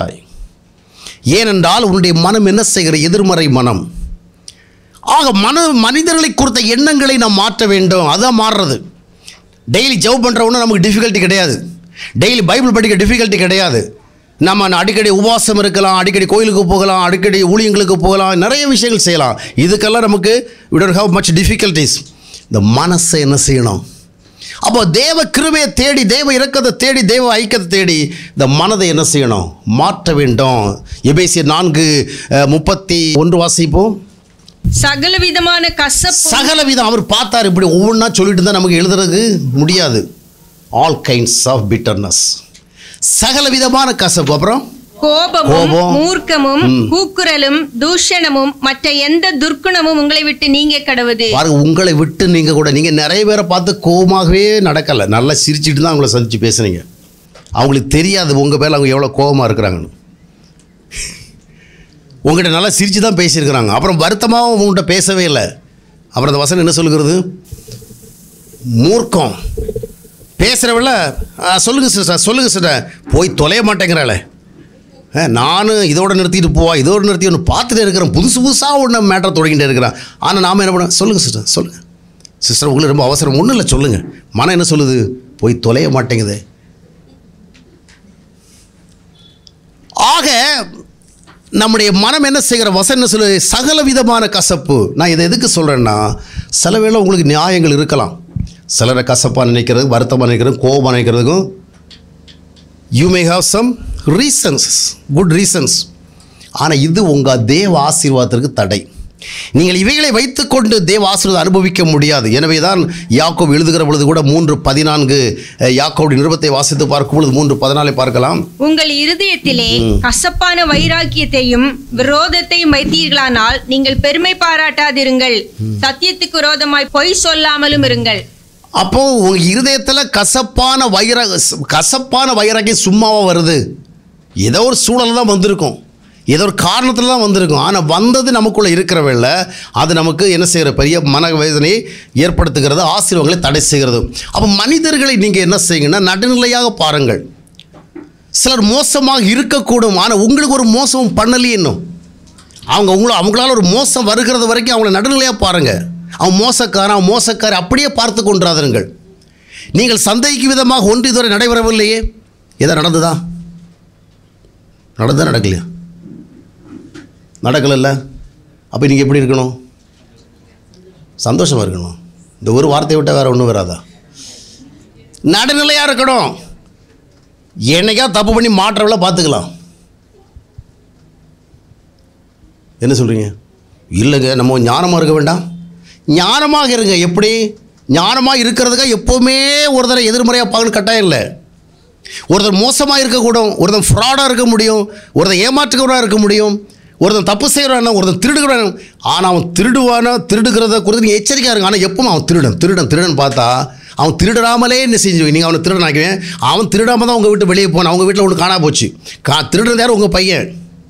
மாட்டாய் ஏனென்றால் உன்னுடைய மனம் என்ன செய்கிற எதிர்மறை மனம் ஆக மன மனிதர்களை குறித்த எண்ணங்களை நாம் மாற்ற வேண்டும் அதான் மாறுறது டெய்லி ஜவ் பண்ணுறவொன்னும் நமக்கு டிஃபிகல்ட்டி கிடையாது டெய்லி பைபிள் படிக்க டிஃபிகல்ட்டி கிடையாது நம்ம அடிக்கடி உபவாசம் இருக்கலாம் அடிக்கடி கோயிலுக்கு போகலாம் அடிக்கடி ஊழியங்களுக்கு போகலாம் நிறைய விஷயங்கள் செய்யலாம் இதுக்கெல்லாம் நமக்கு we don't have much difficulties இந்த மனசை என்ன செய்யணும் அப்போ தேவ கிருபையை தேடி தேவ இரக்கத்தை தேடி தேவ ஐக்கியத்தை தேடி இந்த மனதை என்ன செய்யணும் மாற்ற வேண்டும் எபேசிய நான்கு அஹ், முப்பத்தி ஒன்று வாசிப்போம் சகல விதமான கசப்பு சகல விதம் அவர் பார்த்தார் இப்படி ஒவ்வொன்றா சொல்லிட்டு இருந்தால் நமக்கு எழுதுறதுக்கு முடியாது ஆல் கைண்ட்ஸ் ஆஃப் பிட்டர்னஸ் சகல விதமான கசப்பு அப்புறம் கோபமும் கோபம், மூர்க்கமும் கூக்குரலும் தூஷணமும் மற்ற எந்த துர்க்குணமும் உங்களை விட்டு நீங்க கடவுது பாருங்க உங்களை விட்டு நீங்கள் கூட நீங்கள் நிறைய பேரை பார்த்து கோபமாகவே நடக்கலை நல்லா சிரிச்சிட்டு தான் அவங்கள சந்திச்சு பேசுனீங்க அவங்களுக்கு தெரியாது உங்கள் பேரில் அவங்க எவ்வளோ கோபமாக இருக்கிறாங்கன்னு உங்கள்கிட்ட நல்லா சிரித்து தான் பேசியிருக்கிறாங்க அப்புறம் வருத்தமாகவும் உங்கள்கிட்ட பேசவே இல்லை அப்புறம் அந்த வசனம் என்ன சொல்லுகிறது மூர்க்கம் பேசுகிறவள சொல்லுங்கள் சிஸ்டர் சொல்லுங்கள் சிஸ்டர் போய் தொலைய மாட்டேங்கிறாளே ஆ, நானும் இதோட நிறுத்திட்டு போவா இதோட நிறுத்தி ஒன்று பார்த்துட்டே இருக்கிறேன் புதுசு புதுசாக ஒன்று மேட்டர் தொடங்கிட்டே இருக்கிறேன் ஆனால் நாம் என்ன பண்ண சொல்லுங்கள் சிஸ்டர் சொல்லுங்கள் சிஸ்டர் உங்களுக்கு ரொம்ப அவசரம் ஒன்றும் இல்லை சொல்லுங்கள் மனம் என்ன சொல்லுது போய் தொலைய மாட்டேங்குது ஆக நம்முடைய மனம் என்ன செய்கிற வசனம் என்ன சொல்லு சகல விதமான கசப்பு நான் இதை எதுக்கு சொல்கிறேன்னா சில வேளை உங்களுக்கு நியாயங்கள் இருக்கலாம் சிலரை கசப்பாக நினைக்கிறது வருத்தமாக நினைக்கிறது கோபமாக நினைக்கிறதுக்கும் you may have some reasons good reasons ஆனால் இது உங்கள் தேவ ஆசீர்வாதத்திற்கு தடை நீங்கள் இவைகளை வைத்துக்கொண்டு தேவ ஆசீர்வாதம் அனுபவிக்க முடியாது எனவே தான் யாக்கோப் எழுதுகிற பொழுது கூட மூன்று பதினான்கு அஹ், யாக்கோபுடைய நிருபத்தை வாசித்து பார்க்கும் பொழுது மூன்று பதினாலை பார்க்கலாம் உங்கள் இருதயத்திலே கசப்பான வைராக்கியத்தையும் விரோதத்தையும் வைத்தீர்களானால் நீங்கள் பெருமை பாராட்டாதிருங்கள் சத்தியத்துக்கு விரோதமாய் பொய் சொல்லாமலும் இருங்கள் அப்போ உங்க இருதயத்தில் கசப்பான வைர கசப்பான வைராக்கியம் சும்மாவா வருது ஏதோ ஒரு சூழல் தான் வந்திருக்கும் ஏதோ ஒரு காரணத்தில் தான் வந்திருக்கும் ஆனால் வந்தது நமக்குள்ளே இருக்கிறவல்ல அது நமக்கு என்ன செய்கிற பெரிய மனவேதனையை ஏற்படுத்துகிறது ஆசீர்வாதங்களை தடை செய்கிறது அப்போ மனிதர்களை நீங்கள் என்ன செய்யுங்கன்னா நடுநிலையாக பாருங்கள் சிலர் மோசமாக இருக்கக்கூடும் ஆனால் உங்களுக்கு ஒரு மோசமும் பண்ணலையே இன்னும் அவங்க உங்களை அவங்களால ஒரு மோசம் வருகிறது வரைக்கும் அவங்கள நடுநிலையாக பாருங்கள் அவன் மோசக்காரன் அவன் மோசக்காரன் அப்படியே பார்த்து கொண்டாதருங்கள் நீங்கள் சந்தேகிக்கும் விதமாக ஒன்று இதுவரை நடைபெறவில்லையே எதை நடந்ததா நடந்தா நடக்கலையா நடக்கலைல்ல அப்போ நீங்கள் எப்படி இருக்கணும் சந்தோஷமாக இருக்கணும் இந்த ஒரு வார்த்தையை விட்டால் வேறு ஒன்றும் வராதா நடுநிலையாக இருக்கணும் என்னைக்கா தப்பு பண்ணி மாற்றவள பார்த்துக்கலாம் என்ன சொல்கிறீங்க இல்லைங்க நம்ம ஞானமாக இருக்க வேண்டாம் ஞானமாக இருங்க எப்படி ஞானமாக இருக்கிறதுக்காக எப்போவுமே ஒருத்தரை எதிர்மறையாக பார்க்கணும் கட்டாயம் இல்லை ஒருத்தர் மோசமாக இருக்கக்கூடும் ஒருத்தன் ஃப்ராடாக இருக்க முடியும் ஒருத்தன் ஏமாற்றுக்கிறவராக இருக்க முடியும் ஒருத்தன் தப்பு செய்கிறானா ஒருத்தன் திருடுகிறான் ஆனால் அவன் திருடுவானா திருடுகிறத குறித்து நீங்கள் எச்சரிக்கையாக இருங்க ஆனால் எப்பவும் அவன் திருடன் திருடன் திருடன் பார்த்தா அவன் திருடாமலே என்ன செஞ்சு நீங்கள் அவனை திருடன் ஆக்குவேன் அவன் திருடாமல் தான் உங்கள் வீட்டு வெளியே போனான் அவங்க வீட்டில் ஒன்று காணா போச்சு கா திருடுறது யார் உங்கள் பையன்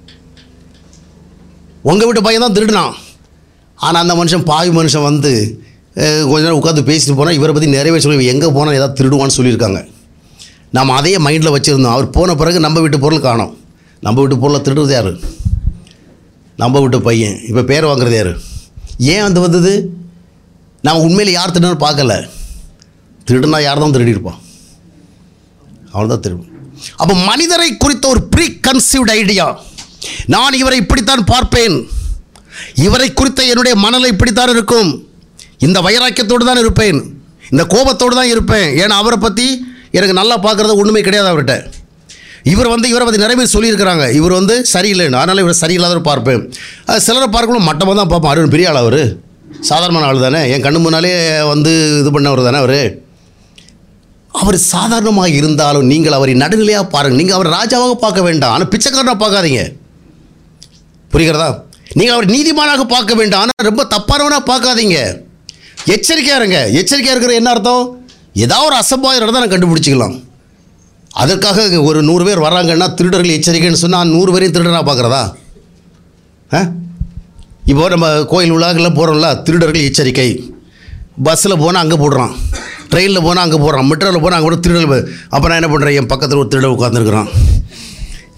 உங்கள் வீட்டு பையன் தான் திருடினான் ஆனால் அந்த மனுஷன் பாவி மனுஷன் வந்து அஹ், கொஞ்ச நேரம் உட்காந்து பேசிட்டு போனால் இவரை பற்றி நிறையவே சொல்லி எங்கே போனால் ஏதாவது திருடுவான்னு சொல்லியிருக்காங்க நாம் அதையே மைண்டில் வச்சுருந்தோம் அவர் போன பிறகு நம்ம வீட்டு பொருள் காணோம் நம்ம வீட்டு பொருளை திருடுறது யார் நம்ம வீட்டு பையன் இப்போ பேர் வாங்குறது யார் ஏன் வந்து வந்தது நாம் உண்மையில் யார் திருடுன்னு பார்க்கல திருடுனா யார் தான் திருடியிருப்பான் அவன் தான் திருடும் அப்போ மனிதரை குறித்த ஒரு ப்ரீ கன்சீவ்ட் ஐடியா நான் இவரை இப்படித்தான் பார்ப்பேன் இவரை குறித்த என்னுடைய மனநிலை இப்படித்தான் இருக்கும் இந்த வைராக்கியத்தோடு தான் இருப்பேன் இந்த கோபத்தோடு தான் இருப்பேன் ஏன்னா அவரை பற்றி எனக்கு நல்லா பார்க்குறது ஒன்றுமே கிடையாது அவர்கிட்ட இவர் வந்து இவரை பற்றி நிறைய பேர் சொல்லியிருக்கிறாங்க இவர் வந்து சரியில்லைன்னு அதனால் இவர் சரியில்லாதவர் பார்ப்பேன் அது சிலரை பார்க்கணும் மட்டமாக தான் பார்ப்பேன் அருண் பெரிய ஆள் அவர் சாதாரணமான ஆள் தானே என் கண்ணு முன்னாலே வந்து இது பண்ணவர் தானே அவர் அவர் சாதாரணமாக இருந்தாலும் நீங்கள் அவரை நடுநிலையாக பாருங்கள் நீங்கள் அவர் ராஜாவாக பார்க்க வேண்டாம் ஆனால் பிச்சைக்காரனாக பார்க்காதீங்க புரிகிறதா நீங்கள் அவர் நீதிமானாக பார்க்க வேண்டாம் ஆனால் ரொம்ப தப்பானவனாக பார்க்காதீங்க எச்சரிக்கையாக இருங்க எச்சரிக்கையாக இருக்கிற என்ன அர்த்தம் ஏதாவது ஒரு அசம்பாவிதம் நடந்தால் நான் கண்டுபிடிச்சிக்கலாம் அதற்காக ஒரு நூறு பேர் வராங்கன்னா திருடர்கள் எச்சரிக்கைன்னு சொன்னால் நூறு பேரையும் திருடனாக பார்க்குறதா ஆ இப்போ நம்ம கோயில் விழாக்கெல்லாம் போகிறோம்ல திருடர்கள் எச்சரிக்கை பஸ்ஸில் போனால் அங்கே போடுறான் ட்ரெயினில் போனால் அங்கே போடுறான் மெட்ரோவில் போனால் அங்கே கூட திருடர்கள் அப்போ நான் என்ன பண்ணுறேன் என் பக்கத்தில் ஒரு திருடன் உட்காந்துருக்குறான்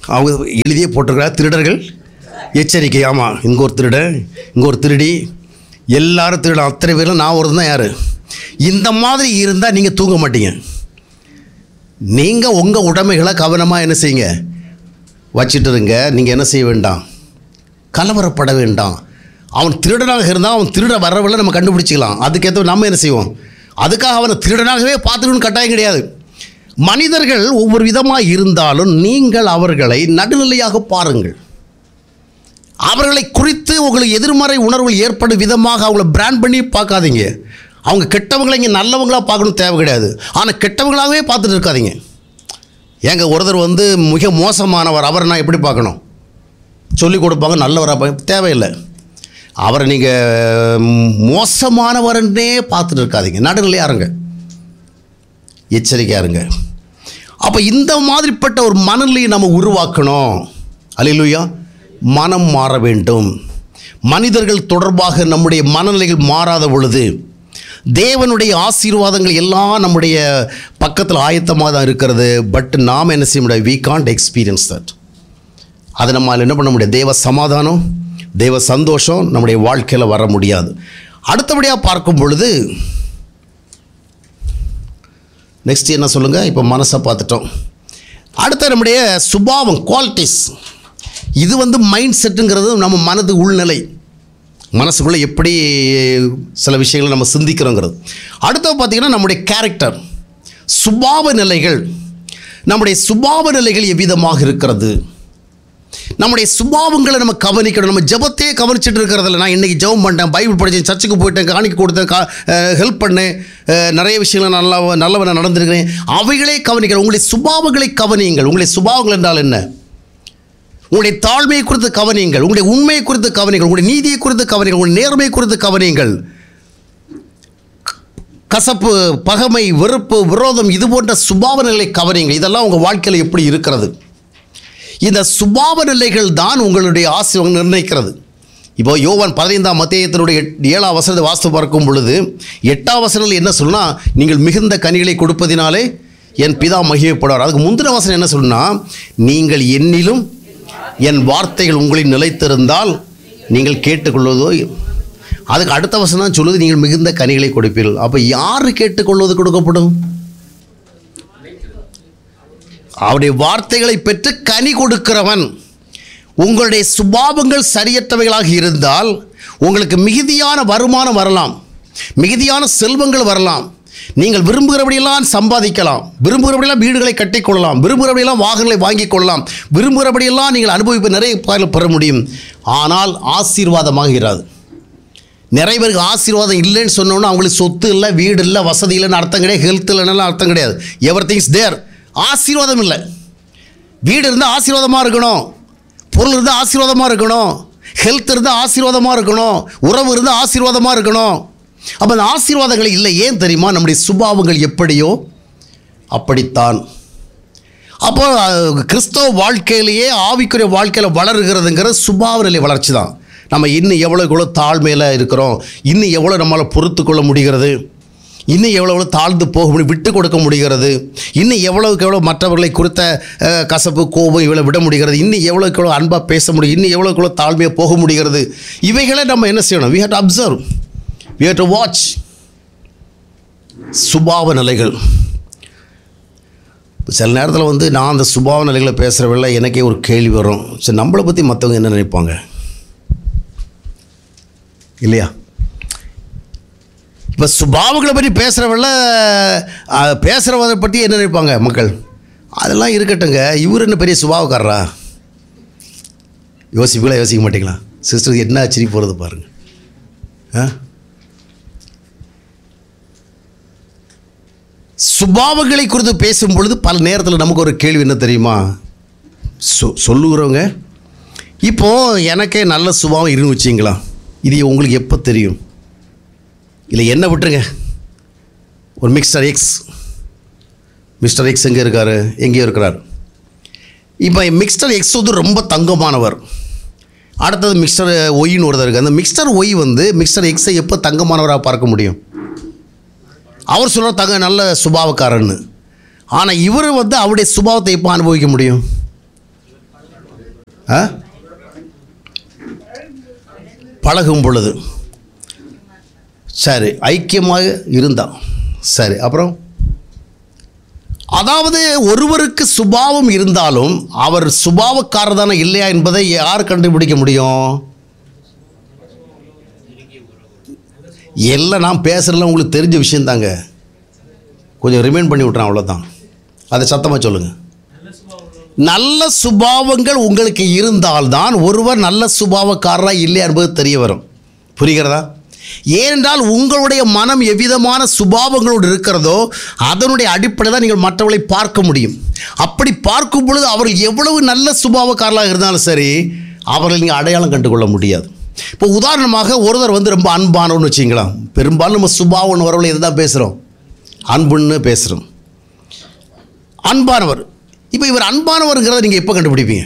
அவங்க எழுதியே போட்டிருக்கிறார் திருடர்கள் எச்சரிக்கை ஆமாம் இங்கே ஒரு திருடன் இங்கே ஒரு திருடி எல்லாரும் திருடன் அத்தனை பேரும் நான் ஒரு தான் யார் இந்த மாதிரி இருந்தால் நீங்கள் தூங்க மாட்டீங்க நீங்கள் உங்கள் உடைமைகளை கவனமாக என்ன செய்யுங்க வச்சுட்டு இருங்க நீங்கள் என்ன செய்ய வேண்டாம் கலவரப்பட வேண்டாம் அவன் திருடனாக இருந்தால் அவன் திருட வரவில்லை நம்ம கண்டுபிடிச்சிக்கலாம் அதுக்கேற்ற நம்ம என்ன செய்வோம் அதுக்காக அவனை திருடனாகவே பார்த்துக்கணும்னு கட்டாயம் கிடையாது மனிதர்கள் ஒவ்வொரு விதமாக இருந்தாலும் நீங்கள் அவர்களை நடுநிலையாக பாருங்கள் அவர்களை குறித்து உங்களுக்கு எதிர்மறை உணர்வுகள் ஏற்படும் விதமாக அவங்கள பிராண்ட் பண்ணி பார்க்காதீங்க அவங்க கெட்டவங்களை இங்கே நல்லவங்களாக பார்க்கணும் தேவை கிடையாது ஆனால் கெட்டவங்களாகவே பார்த்துட்டு இருக்காதீங்க ஏங்க ஒருத்தர் வந்து மிக மோசமானவர் அவரை நான் எப்படி பார்க்கணும் சொல்லி கொடுப்பாங்க நல்லவராக பா- தேவையில்லை அவரை நீங்கள் மோசமானவரன்னே பார்த்துட்டு இருக்காதீங்க நடுநிலையாக இருங்க எச்சரிக்கையாக இருங்க அப்போ இந்த மாதிரிப்பட்ட ஒரு மனநிலையை நம்ம உருவாக்கணும் அல்லையா மனம் மாற வேண்டும் மனிதர்கள் தொடர்பாக நம்முடைய மனநிலைகள் மாறாத பொழுது தேவனுடைய ஆசீர்வாதங்கள் எல்லாம் நம்முடைய பக்கத்தில் ஆயத்தமாக தான் இருக்கிறது பட் நாம் என்ன செய்ய முடியாது வி காண்ட் எக்ஸ்பீரியன்ஸ் தட் அதை நம்மால் என்ன பண்ண முடியாது தேவ சமாதானம் தேவ சந்தோஷம் நம்முடைய வாழ்க்கையில் வர முடியாது அடுத்தபடியாக பார்க்கும் பொழுது நெக்ஸ்ட் என்ன சொல்லுங்கள் இப்போ மனசை பார்த்துட்டோம் அடுத்த நம்முடைய சுபாவம் குவாலிட்டிஸ் இது வந்து மைண்ட் செட்டுங்கிறது நம்ம மனது உள்நிலை மனசுக்குள்ளே எப்படி சில விஷயங்களை நம்ம சிந்திக்கிறோங்கிறது அடுத்தது பார்த்திங்கன்னா நம்முடைய கேரக்டர் சுபாவ நிலைகள் நம்முடைய சுபாவ நிலைகள் எவ்விதமாக இருக்கிறது நம்முடைய சுபாவங்களை நம்ம கவனிக்கணும் நம்ம ஜெபத்தையே கவனிச்சுட்டு இருக்கிறதில்ல நான் இன்றைக்கி ஜெபம் பண்ணிட்டேன் பைபிள் படித்தேன் சர்ச்சுக்கு போயிட்டேன் காணிக்க கொடுத்தேன் கா ஹெல்ப் பண்ணேன் அஹ், நிறைய விஷயங்களை நல்லா நல்லவனை நடந்திருக்கிறேன் அவைகளே கவனிக்கிறேன் உங்களுடைய சுபாவங்களை கவனியுங்கள் உங்களுடைய சுபாவங்கள் என்றால் என்ன உங்களுடைய தாழ்மையை குறித்து கவனியுங்கள் உங்களுடைய உண்மையை குறித்து கவனியுங்கள் உங்களுடைய நீதியை குறித்து கவனியுங்கள் உங்களுடைய நேர்மையை குறித்து கவனியுங்கள் கசப்பு பகமை வெறுப்பு விரோதம் இது போன்ற சுபாவ நிலை கவனியுங்கள் இதெல்லாம் உங்கள் வாழ்க்கையில் எப்படி இருக்கிறது இந்த சுபாவ நிலைகள் தான் உங்களுடைய ஆசீர்வாதம் நிர்ணயிக்கிறது இப்போ யோவான் பதினைந்தாம் மத்தியத்தினுடைய ஏழாம் வசனத்தை வாஸ்து பார்க்கும் பொழுது எட்டாம் வசனத்தில் என்ன சொல்லுனா நீங்கள் மிகுந்த கனிகளை கொடுப்பதினாலே என் பிதா மகிழ்ப்படுவார் அதுக்கு முந்தின வசனம் என்ன சொல்லுனா நீங்கள் என்னிலும் என் வார்த்தைகள் உங்களில் நிலைத்திருந்தால் நீங்கள் கேட்டுக்கொள்வதோ அதுக்கு அடுத்த வசனம் தான் சொல்லுது நீங்கள் மிகுந்த கனிகளை கொடுப்பீர்கள் அப்போ யார் கேட்டுக்கொள்வது கொடுக்கப்படும் அவருடைய வார்த்தைகளை பெற்று கனி கொடுக்கிறவன் உங்களுடைய சுபாவங்கள் சரியற்றவைகளாக இருந்தால் உங்களுக்கு மிகுதியான வருமானம் வரலாம் மிகுதியான செல்வங்கள் வரலாம் நீங்கள் விரும்புகிறபடியெல்லாம் சம்பாதிக்கலாம் விரும்புகிறபடியெல்லாம் வீடுகளை கட்டிக்கொள்ளலாம் விரும்புகிறபடியெல்லாம் வாகனங்களை வாங்கிக் கொள்ளலாம் விரும்புகிறபடியெல்லாம் நீங்கள் அனுபவிப்பு நிறைய பாடல் பெற முடியும் ஆனால் ஆசீர்வாதமாக இராது நிறைய பேருக்கு ஆசீர்வாதம் இல்லைன்னு சொன்னோன்னா அவங்களுக்கு சொத்து இல்லை வீடு இல்லை வசதி இல்லைன்னு அர்த்தம் கிடையாது ஹெல்த் இல்லைன்னு அர்த்தம் கிடையாது எவர் திங்ஸ் தேர் ஆசீர்வாதம் இல்லை வீடு இருந்தால் ஆசீர்வாதமாக இருக்கணும் பொருள் இருந்தால் ஆசீர்வாதமாக இருக்கணும் ஹெல்த் இருந்தால் ஆசீர்வாதமாக இருக்கணும் உறவு இருந்தால் ஆசீர்வாதமாக இருக்கணும் அப்போ அந்த ஆசீர்வாதங்கள் இல்லை ஏன் தெரியுமா நம்முடைய சுபாவங்கள் எப்படியோ அப்படித்தான் அப்போ அஹ், கிறிஸ்தவ வாழ்க்கையிலேயே ஆவிக்குரிய வாழ்க்கையில் வளருகிறதுங்கிறது சுபாவ நிலை வளர்ச்சி தான் நம்ம இன்னும் எவ்வளோ எவ்வளோ தாழ்மையில் இருக்கிறோம் இன்னும் எவ்வளோ நம்மளால் பொறுத்து கொள்ள முடிகிறது இன்னும் எவ்வளோ எவ்வளோ தாழ்ந்து போக முடியும் விட்டு கொடுக்க முடிகிறது இன்னும் எவ்வளோக்கு எவ்வளோ மற்றவர்களை குறித்த அஹ், கசப்பு கோபம் இவ்வளோ விட முடிகிறது இன்னும் எவ்வளோக்கு எவ்வளோ அன்பாக பேச முடியும் இன்னும் எவ்வளோக்கு எவ்வளோ தாழ்மையாக போக முடிகிறது இவைகளை நம்ம என்ன செய்யணும் we had observe we had to watch சுபாவ நிலைகள் சில நேரத்தில் வந்து நான் அந்த சுபாவ நிலைகளை பேசுகிறவங்கள எனக்கே ஒரு கேள்வி வரும் சரி நம்மளை பற்றி மற்றவங்க என்ன நினைப்பாங்க இல்லையா இப்போ சுபாவங்களை பற்றி பேசுகிறவங்கள பேசுகிறவதை பற்றி என்ன நினைப்பாங்க மக்கள் அதெல்லாம் இருக்கட்டுங்க இவர் என்ன பெரிய சுபாவக்காரரா யோசிப்பீங்களா யோசிக்க மாட்டீங்களா சிஸ்டருக்கு என்ன ஆச்சரியம் போகிறது பாருங்கள் ஆ சுபாவங்களை குறித்து பேசும் பொழுது பல நேரத்தில் நமக்கு ஒரு கேள்வி என்ன தெரியுமா சொ சொல்லுகிறவங்க இப்போது எனக்கே நல்ல சுபாவம் இருந்து வச்சிங்களா இது உங்களுக்கு எப்போ தெரியும் இல்லை என்ன விட்டுருங்க ஒரு மிஸ்டர் எக்ஸ் மிஸ்டர் எக்ஸ் எங்கே இருக்கார் எங்கேயோ இருக்கிறார் இப்போ மிக்ஸ்டர் எக்ஸ் வந்து ரொம்ப தங்கமானவர் அடுத்தது மிக்ஸ்டர் ஒய்ன்னு ஒருத்தர் இருக்குது அந்த மிக்ஸ்டர் ஒய் வந்து மிக்ஸ்டர் எக்ஸை எப்போ தங்கமானவராக பார்க்க முடியும் அவர் சொல்கிற தங்க நல்ல சுபாவக்காரன்னு ஆனால் இவர் வந்து அவருடைய சுபாவத்தை எப்போ அனுபவிக்க முடியும் ஆ பழகும் பொழுது சரி ஐக்கியமாக இருந்தான் சரி அப்புறம் அதாவது ஒருவருக்கு சுபாவம் இருந்தாலும் அவர் சுபாவக்காரர் தானே இல்லையா என்பதை யார் கண்டுபிடிக்க முடியும் எல்லாம் நான் பேசுகிறதுலாம் உங்களுக்கு தெரிஞ்ச விஷயந்தாங்க கொஞ்சம் ரிமைண்ட் பண்ணி விட்றேன் அவ்வளோதான் அதை சத்தமாக சொல்லுங்கள் நல்ல சுபாவங்கள் உங்களுக்கு இருந்தால்தான் ஒருவர் நல்ல சுபாவக்காரராக இல்லையா என்பது தெரிய வரும் புரிகிறதா ஏனென்றால் உங்களுடைய மனம் எவ்விதமான சுபாவங்களோடு இருக்கிறதோ அதனுடைய அடிப்படையில் தான் நீங்கள் மற்றவர்களை பார்க்க முடியும் அப்படி பார்க்கும் பொழுது அவர்கள் எவ்வளவு நல்ல சுபாவக்காரர்களாக இருந்தாலும் சரி அவர்களை நீங்கள் அடையாளம் கண்டுகொள்ள முடியாது இப்போ உதாரணமாக ஒருத்தர் வந்து ரொம்ப அன்பானவன்னு வச்சிங்களா பெரும்பாலும் நம்ம சுபாவம்னு வரவங்களை இதை தான் பேசுகிறோம் அன்புன்னு பேசுகிறோம் அன்பானவர் இப்போ இவர் அன்பானவருங்கிறத நீங்கள் எப்போ கண்டுபிடிப்பீங்க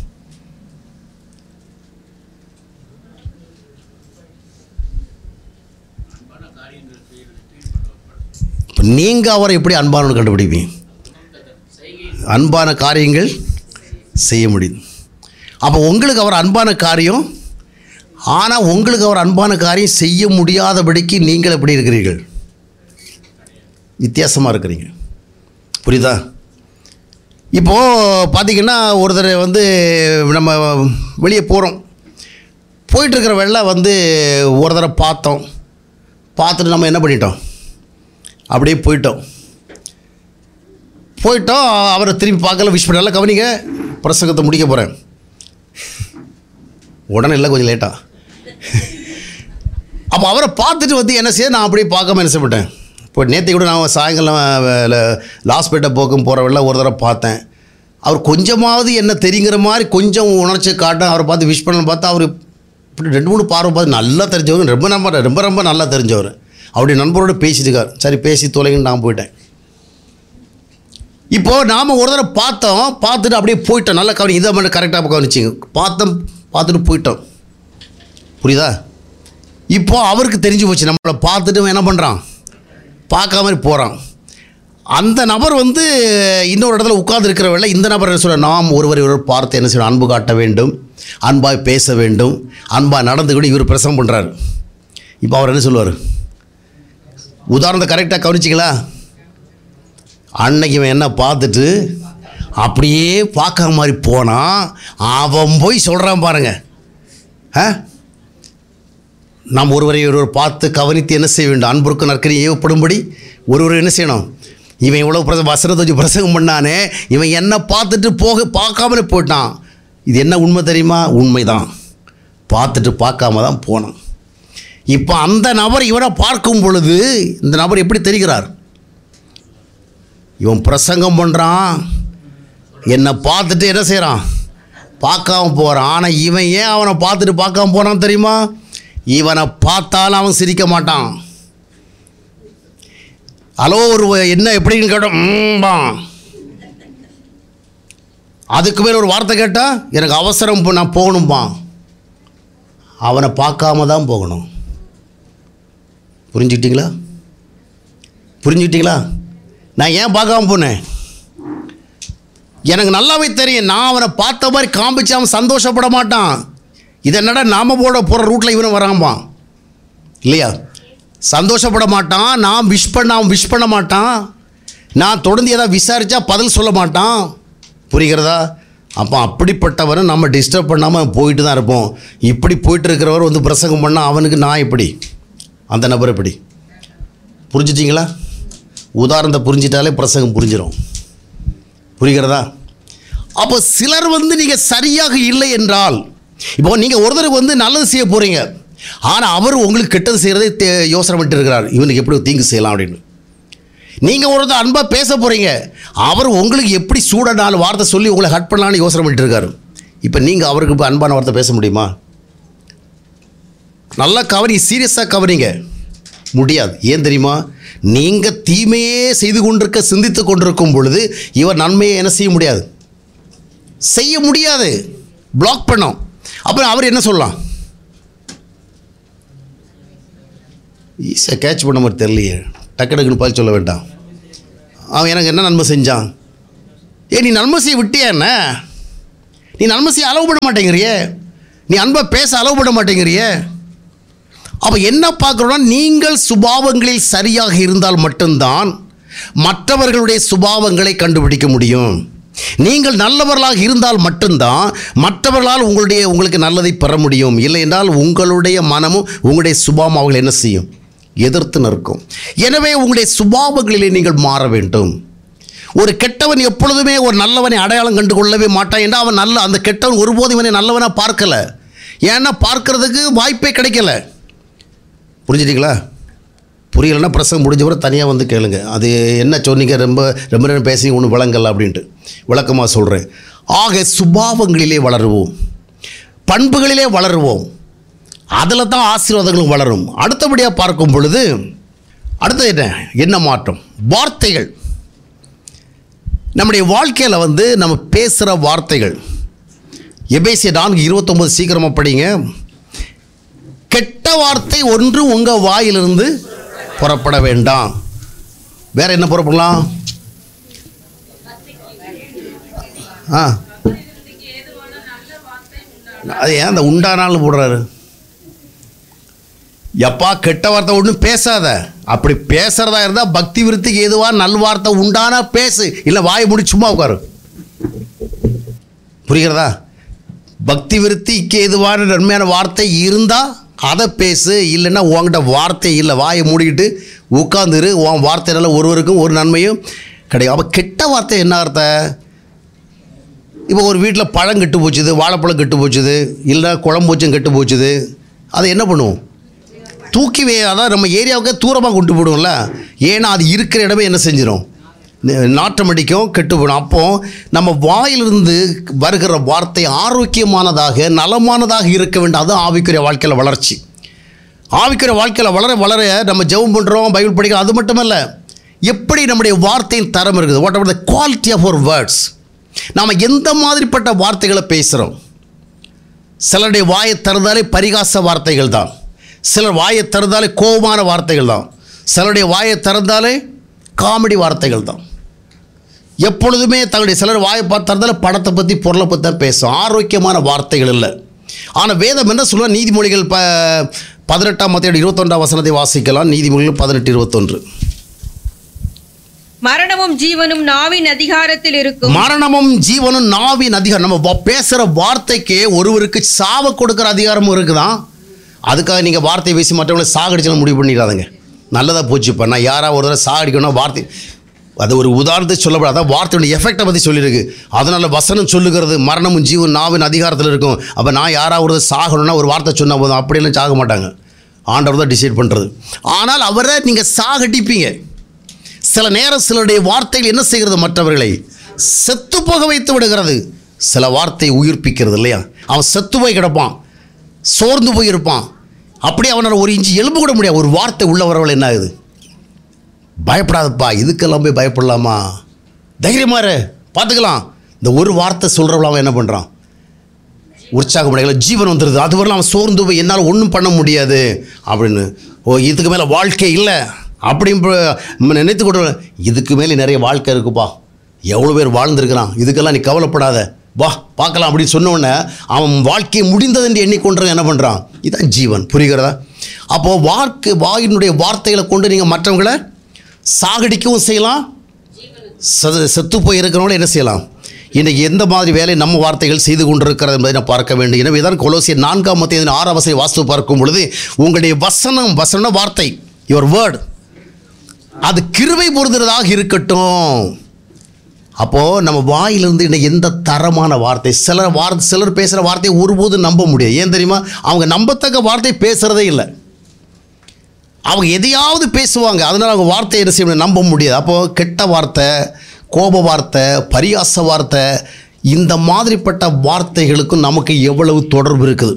இப்போ நீங்கள் அவரை எப்படி அன்பானவர் கண்டுபிடிப்பீங்க அன்பான காரியங்கள் செய்ய முடியும் அப்போ உங்களுக்கு அவர் அன்பான காரியம் ஆனால் உங்களுக்கு அவர் அன்பான காரியம் செய்ய முடியாதபடிக்கு நீங்கள் எப்படி இருக்கிறீர்கள் வித்தியாசமாக இருக்கிறீங்க புரியுதா இப்போது பார்த்தீங்கன்னா ஒருத்தர் வந்து நம்ம வெளியே போகிறோம் போயிட்டுருக்கிற வெள்ளை வந்து ஒரு தடவை பார்த்தோம் பார்த்துட்டு நம்ம என்ன பண்ணிட்டோம் அப்படியே போயிட்டோம் போயிட்டோம் அவரை திரும்பி பார்க்கல விஷ் பண்ணல கவனிங்க பிரசங்கத்தை முடிக்க போகிறேன் உடனே இல்லை கொஞ்சம் லேட்டாக அப்போ அவரை பார்த்துட்டு வந்து என்ன செய்ய நான் அப்படியே பார்க்காம என்ன செய்யப்பட்டேன் இப்போ நேற்று கூட நான் சாயங்காலம் லாஸ்பேட்டை போக்கும் போகிற வெள்ள ஒரு தடவை பார்த்தேன் அவர் கொஞ்சமாவது என்ன தெரிங்கிற மாதிரி கொஞ்சம் உணர்ச்சி காட்ட அவரை பார்த்து விஷ் பண்ணணும் பார்த்தா அவர் இப்படி ரெண்டு மூணு பார்வை பார்த்து நல்லா தெரிஞ்சவர் ரொம்ப நம்ப ரொம்ப ரொம்ப நல்லா தெரிஞ்சவர் அவருடைய நண்பரோடு பேசிட்டு இருக்கார் சரி பேசி தொலைங்கன்னு நான் போயிட்டேன் இப்போது நாம் ஒரு தடவை பார்த்தோம் பார்த்துட்டு அப்படியே போயிட்டோம் நல்லா கவனி இதை மட்டும் கரெக்டாக கவனிச்சிங்க பார்த்தோம் பார்த்துட்டு போயிட்டோம் புரியுதா இப்போ அவருக்கு தெரிஞ்சு போச்சு நம்மளை பார்த்துட்டு அவன் என்ன பண்ணுறான் பார்க்காம போகிறான் அந்த நபர் வந்து இன்னொரு இடத்துல உட்கார்ந்துருக்கிற வேலை இந்த நபர் என்ன சொல்ற நாம் ஒருவர் ஒருவர் பார்த்து என்ன செய்யணும் அன்பு காட்ட வேண்டும் அன்பாய் பேச வேண்டும் அன்பாக நடந்து கூட இவர் பிரசவம் பண்ணுறாரு இப்போ அவர் என்ன சொல்லுவார் உதாரணத்தை கரெக்டாக கவனிச்சிங்களா அன்னைக்கு இவன் என்ன பார்த்துட்டு அப்படியே பார்க்காம மாதிரி போனான் அவன் போய் சொல்கிறான் பாருங்க ஆ நாம் ஒருவரை ஒருவர் பார்த்து கவனித்து என்ன செய்ய வேண்டும் அன்புக்கு நற்கரி ஏவப்படும்படி ஒருவர் என்ன செய்யணும் இவன் இவ்வளோ பிரச வசனத்தை வச்சு பிரசங்கம் பண்ணானே இவன் என்ன பார்த்துட்டு போக பார்க்காமலே போயிட்டான் இது என்ன உண்மை தெரியுமா உண்மைதான் பார்த்துட்டு பார்க்காம தான் போனான் இப்போ அந்த நபர் இவனை பார்க்கும் பொழுது இந்த நபர் எப்படி தெரிகிறார் இவன் பிரசங்கம் பண்ணுறான் என்னை பார்த்துட்டு என்ன செய்கிறான் பார்க்காம போகிறான் ஆனால் இவன் ஏன் அவனை பார்த்துட்டு பார்க்காம போனான் தெரியுமா இவனை பார்த்தாலும் அவன் சிரிக்க மாட்டான் ஹலோ ஒரு என்ன எப்படின்னு கேட்டோம் ம்பா அதுக்கு மேலே ஒரு வார்த்தை கேட்டால் எனக்கு அவசரம் இப்போ நான் போகணும்பா அவனை பார்க்காம தான் போகணும் புரிஞ்சுக்கிட்டீங்களா புரிஞ்சுக்கிட்டீங்களா நான் ஏன் பார்க்காம போனேன் எனக்கு நல்லாவே தெரியும் நான் அவனை பார்த்த மாதிரி காமிச்சு அவன் சந்தோஷப்பட மாட்டான் இது என்னடா நாம போட போகிற ரூட்டில் இவனும் வராம்பான் இல்லையா சந்தோஷப்பட மாட்டான் நான் விஷ் பண்ண அவன் விஷ் பண்ண மாட்டான் நான் தொடர்ந்து ஏதாவது விசாரித்தா பதில் சொல்ல மாட்டான் புரிகிறதா அப்போ அப்படிப்பட்டவரை நம்ம டிஸ்டர்ப் பண்ணாமல் போயிட்டு தான் இருப்போம் இப்படி போயிட்டு இருக்கிறவர் வந்து பிரசங்கம் பண்ணால் அவனுக்கு நான் எப்படி அந்த நபர் எப்படி புரிஞ்சிட்டிங்களா உதாரணத்தை புரிஞ்சிட்டாலே பிரசங்கம் புரிஞ்சிடும் புரிகிறதா அப்போ சிலர் வந்து நீங்கள் சரியாக இல்லை என்றால் இப்போ நீங்கள் ஒருத்தருக்கு வந்து நல்லது செய்ய போகிறீங்க ஆனால் அவர் உங்களுக்கு கெட்டது செய்கிறதே தே- யோசனை பண்ணிட்டு இருக்கிறார் இவனுக்கு எப்படி தீங்கு செய்யலாம் அப்படின்னு நீங்கள் ஒருத்தர் அன்பாக பேச போகிறீங்க அவர் உங்களுக்கு எப்படி சூட நாலு வார்த்தை சொல்லி உங்களை ஹட் பண்ணலான்னு யோசனை பண்ணிட்டு இருக்காரு இப்போ நீங்கள் அவருக்கு இப்போ அன்பான வார்த்தை பேச முடியுமா நல்லா கவனி சீரியஸாக கவனிங்க முடியாது ஏன் தெரியுமா நீங்கள் தீமையே செய்து கொண்டிருக்க சிந்தித்து கொண்டிருக்கும் பொழுது இவர் நன்மையை என்ன செய்ய முடியாது செய்ய முடியாது பிளாக் பண்ணோம் அப்புறம் அவர் என்ன சொல்லலாம் ஈஸியாக கேட்ச் பண்ண மாதிரி தெரியலையே டக்கு டக்குன்னு பதில் சொல்ல வேண்டாம் அவன் எனக்கு என்ன நன்மை செஞ்சான் ஏ நீ நன்மை செய்ய விட்டியா என்ன நீ நன்மை செய்ய அளவு பண்ண மாட்டேங்கிறியே நீ அன்பை பேச அளவு பண்ண மாட்டேங்கிறியே அப்போ என்ன பார்க்குறோன்னா நீங்கள் சுபாவங்களில் சரியாக இருந்தால் மட்டும்தான் மற்றவர்களுடைய சுபாவங்களை கண்டுபிடிக்க முடியும் நீங்கள் நல்லவர்களாக இருந்தால் மட்டும்தான் மற்றவர்களால் உங்களுடைய உங்களுக்கு நல்லதை பெற முடியும் இல்லை என்றால் உங்களுடைய மனமும் உங்களுடைய சுபாவம் அவங்களை என்ன செய்யும் எதிர்த்து நிற்கும் எனவே உங்களுடைய சுபாவங்களிலே நீங்கள் மாற வேண்டும் ஒரு கெட்டவன் எப்பொழுதுமே ஒரு நல்லவனை அடையாளம் கண்டு கொள்ளவே மாட்டான் என்றால் அவன் நல்ல அந்த கெட்டவன் ஒருபோதும் இவனை நல்லவனாக பார்க்கல ஏன்னா பார்க்கறதுக்கு வாய்ப்பே கிடைக்கல புரிஞ்சுட்டீங்களா புரியலைன்னா பிரசங்கம் முடிஞ்ச பிறகு தனியாக வந்து கேளுங்க அது என்ன சொன்னீங்க ரொம்ப ரொம்ப நேரம் பேசி ஒன்றும் விளங்கல அப்படின்ட்டு விளக்கமாக சொல்கிறேன் ஆக சுபாவங்களிலே வளருவோம் பண்புகளிலே வளருவோம் அதில் தான் ஆசீர்வாதங்களும் வளரும் அடுத்தபடியாக பார்க்கும் பொழுது அடுத்தது என்ன என்ன மாற்றம் வார்த்தைகள் நம்முடைய வாழ்க்கையில் வந்து நம்ம பேசுகிற வார்த்தைகள் எபேசிய நான்கு இருபத்தொம்பது சீக்கிரமாக படிங்க கெட்ட வார்த்தை ஒன்று உங்கள் வாயிலிருந்து புறப்பட வேண்டாம் வேற என்ன புறப்படலாம் ஆ அது ஏன் அந்த உண்டானாலும் போடுறாரு எப்பா கெட்ட வார்த்தை ஒன்றும் பேசாத அப்படி பேசுறதா இருந்தால் பக்தி விருத்திக்கு எதுவாக நல்வார்த்தை உண்டானா பேசு இல்லை வாயை மூடி சும்மா உட்காரு புரிகிறதா பக்தி விருத்திக்கு எதுவான நன்மையான வார்த்தை இருந்தால் அதை பேசு இல்லைன்னா உன்கிட்ட வார்த்தை இல்லை வாயை மூடிக்கிட்டு உட்காந்துரு உன் வார்த்தையினால ஒருவருக்கும் ஒரு நன்மையும் கிடையாது அப்போ கெட்ட வார்த்தை என்ன அர்த்தம் இப்போ ஒரு வீட்டில் பழம் கெட்டு போச்சுது வாழைப்பழம் கெட்டு போச்சுது இல்லை குழம்பூச்சும் கெட்டு போச்சுது அதை என்ன பண்ணுவோம் தூக்கி வே அதான் நம்ம ஏரியாவுக்கே தூரமாக கொண்டு போடுவோம்ல ஏன்னா அது இருக்கிற இடமே என்ன செஞ்சிடும் நாட்டம் அடிக்கும் கெட்டு போயிடும் அப்போ நம்ம வாயிலிருந்து வருகிற வார்த்தை ஆரோக்கியமானதாக நலமானதாக இருக்க வேண்டும் அதுதான் ஆவிக்குரிய வாழ்க்கையில் வளர்ச்சி ஆவிக்குரிய வாழ்க்கையில் வளர வளர நம்ம ஜெபம் பண்ணுறோம் பைபிள் படிக்கிறோம் அது மட்டுமல்ல எப்படி நம்முடைய வார்த்தையின் தரம் இருக்குது whatever the quality of our words நாம் எந்த மாதிரிப்பட்ட வார்த்தைகளை பேசுகிறோம் சிலருடைய வாயை திறந்தாலே பரிகாச வார்த்தைகள் தான் சிலர் வாயை திறந்தாலே கோபமான வார்த்தைகள் தான் சிலருடைய வாயை திறந்தாலே காமெடி வார்த்தைகள் தான் எப்பொழுதுமே தங்களுடைய சிலர் வாயை பார்த்து திறந்தாலே படத்தை பற்றி பொருளை பற்றி தான் பேசும் ஆரோக்கியமான வார்த்தைகள் இல்லை ஆனால் வேதம் என்ன சொல்லுவா நீதிமொழிகள் ப பதினெட்டாம் மத்தியோட இருபத்தொன்றாம் வசனத்தை வாசிக்கலாம் நீதிமொழிகள் பதினெட்டு இருபத்தொன்று மரணமும் ஜீவனும் நாவின் அதிகாரத்தில் இருக்கும் மரணமும் ஜீவனும் நாவின் அதிகாரம் நம்ம வ- பேசுகிற வார்த்தைக்கு ஒருவருக்கு சாவ கொடுக்குற அதிகாரமும் இருக்குதான் அதுக்காக நீங்கள் வார்த்தை பேசி மற்றவங்களை சாகடிச்சுன்னு முடிவு பண்ணிடாதீங்க நல்லதாக போச்சு இப்போ நான் யாராவது ஒரு தடவை சாகடிக்கணும் வார்த்தை அது ஒரு உதாரணத்தை சொல்லப்படாது அதான் வார்த்தையோட எஃபெக்டை பற்றி சொல்லியிருக்கு அதனால் வசனம் சொல்லுகிறது மரணமும் ஜீவன் நாவின் அதிகாரத்தில் இருக்கும் அப்போ நான் யாராவது ஒரு தடவை சாகணும்னா ஒரு வார்த்தை சொன்னால் போதும் அப்படியெல்லாம் சாக மாட்டாங்க ஆண்டவர் தான் டிசைட் பண்ணுறது ஆனால் அவரை நீங்கள் சாகடிப்பீங்க சில நேரம் சிலருடைய வார்த்தைகள் என்ன செய்கிறது மற்றவர்களை செத்து போக வைத்து விடுகிறது சில வார்த்தை உயிர்ப்பிக்கிறது இல்லையா அவன் செத்து போய் கிடப்பான் சோர்ந்து போய் இருப்பான் அப்படியே அவனால் ஒரு இன்ச்சு எலும்பு கூட முடியாது ஒரு வார்த்தை உள்ள வரவள் என்ன ஆகுது பயப்படாதப்பா இதுக்கெல்லாம் போய் பயப்படலாமா தைரியமா இரு பார்த்துக்கலாம் இந்த ஒரு வார்த்தை சொல்கிறவள அவன் என்ன பண்ணுறான் உற்சாகம் அடையல ஜீவன் வந்துடுது அது வரலாம் அவன் சோர்ந்து போய் என்னால் ஒன்றும் பண்ண முடியாது அப்படின்னு ஓ இதுக்கு மேலே வாழ்க்கை இல்லை அப்படின்னு நினைத்து கொண்டு இதுக்கு மேலே நிறைய வாழ்க்கை இருக்குப்பா எவ்வளோ பேர் வாழ்ந்திருக்கிறான் இதுக்கெல்லாம் நீ கவலைப்படாத வா பார்க்கலாம் அப்படின்னு சொன்ன உடனே அவன் வாழ்க்கை முடிந்தது என்று எண்ணிக்கொண்டு என்ன பண்ணுறான் இதுதான் ஜீவன் புரிகிறதா அப்போது வாக்கு வாயினுடைய வார்த்தைகளை கொண்டு நீங்கள் மற்றவங்களை சாகடிக்கவும் செய்யலாம் செத்து செத்து போய் இருக்கிறவங்கள என்ன செய்யலாம் இன்றைக்கி எந்த மாதிரி வேலை நம்ம வார்த்தைகள் செய்து கொண்டிருக்கிறது என்பதை நான் பார்க்க வேண்டும் எனவே தான் கொலோசியர் நான்காம் மத்திய ஆறாம் வசை வாஸ்து பார்க்கும் பொழுது உங்களுடைய வசனம் வசன வார்த்தை யுவர் வேர்டு அது கிருவை பொருந்துறதாக இருக்கட்டும் அப்போது நம்ம வாயிலிருந்து இன்னும் எந்த தரமான வார்த்தை சிலர் வார்த்தை சிலர் பேசுகிற வார்த்தையை ஒருபோதும் நம்ப முடியாது ஏன் தெரியுமா அவங்க நம்பத்தக்க வார்த்தை பேசுகிறதே இல்லை அவங்க எதையாவது பேசுவாங்க அதனால் அவங்க வார்த்தையை என்ன செய்ய முடியாது, நம்ப முடியாது அப்போது கெட்ட வார்த்தை கோப வார்த்தை பரியாச வார்த்தை இந்த மாதிரிப்பட்ட வார்த்தைகளுக்கும் நமக்கு எவ்வளவு தொடர்பு இருக்குது